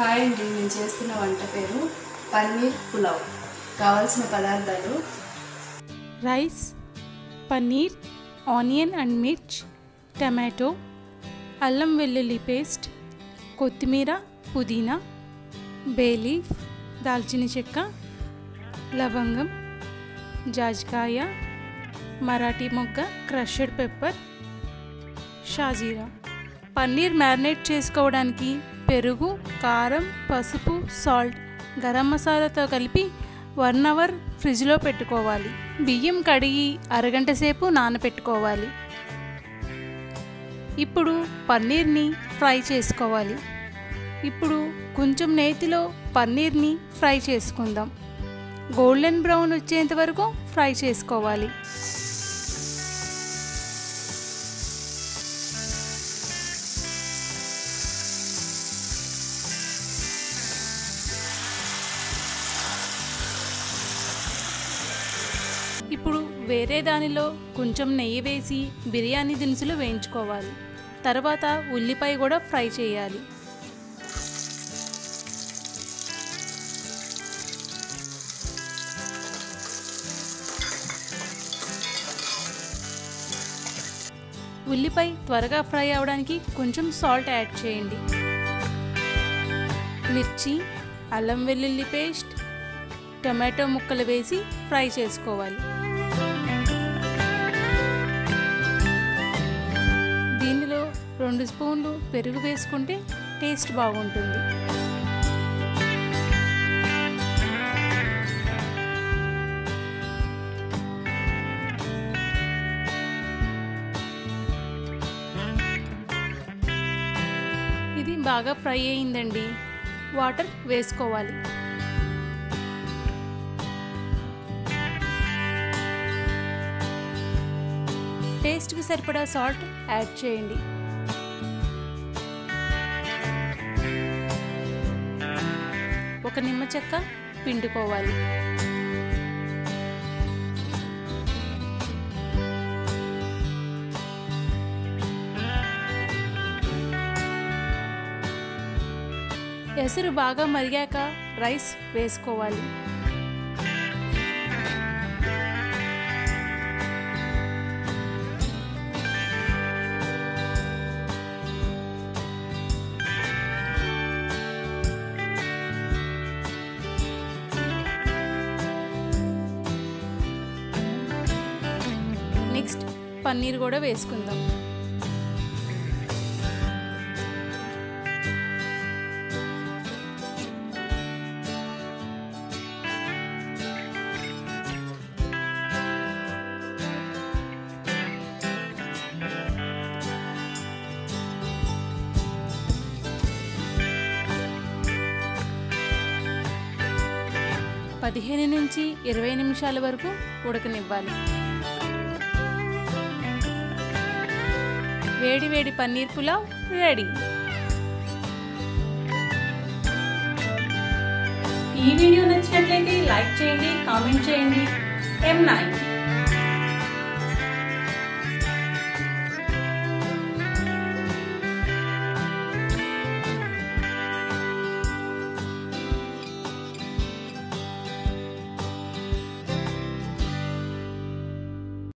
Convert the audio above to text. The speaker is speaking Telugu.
హాయ్ అండి నేను చేస్తున్న వంట పేరు పన్నీర్ పులావ్ కావాల్సిన పదార్థాలు రైస్ పన్నీర్ ఆనియన్ అండ్ మిర్చ్ టమాటో అల్లం వెల్లుల్లి పేస్ట్ కొత్తిమీర పుదీనా బేలీఫ్ దాల్చిన చెక్క లవంగం జాజికాయ మరాఠీ మొగ్గ క్రషడ్ పెప్పర్ షాజీరా పన్నీర్ మ్యారినేట్ చేసుకోవడానికి పెరుగు కారం పసుపు సాల్ట్ గరం మసాలాతో కలిపి వన్ అవర్ ఫ్రిడ్జ్లో పెట్టుకోవాలి బియ్యం కడిగి అరగంట సేపు నానబెట్టుకోవాలి ఇప్పుడు పన్నీర్ని ఫ్రై చేసుకోవాలి ఇప్పుడు కొంచెం నేతిలో పన్నీర్ని ఫ్రై చేసుకుందాం గోల్డెన్ బ్రౌన్ వచ్చేంత వరకు ఫ్రై చేసుకోవాలి ఇప్పుడు వేరే దానిలో కొంచెం నెయ్యి వేసి బిర్యానీ దినుసులు వేయించుకోవాలి తర్వాత ఉల్లిపాయ కూడా ఫ్రై చేయాలి ఉల్లిపాయ త్వరగా ఫ్రై అవడానికి కొంచెం సాల్ట్ యాడ్ చేయండి మిర్చి అల్లం వెల్లుల్లి పేస్ట్ టమాటో ముక్కలు వేసి ఫ్రై చేసుకోవాలి దీనిలో రెండు స్పూన్లు పెరుగు వేసుకుంటే టేస్ట్ బాగుంటుంది ఇది బాగా ఫ్రై అయిందండి వాటర్ వేసుకోవాలి టేస్ట్కి సరిపడా సాల్ట్ యాడ్ చేయండి ఒక నిమ్మ చెక్క పిండుకోవాలి ఎసురు బాగా మరిగాక రైస్ వేసుకోవాలి నెక్స్ట్ పన్నీర్ కూడా వేసుకుందాం పదిహేను నుంచి ఇరవై నిమిషాల వరకు ఉడకనివ్వాలి వేడి వేడి పన్నీర్ పులావ్ రెడీ ఈ వీడియో నచ్చినట్లయితే లైక్ చేయండి కామెంట్ చేయండి ఎం నైన్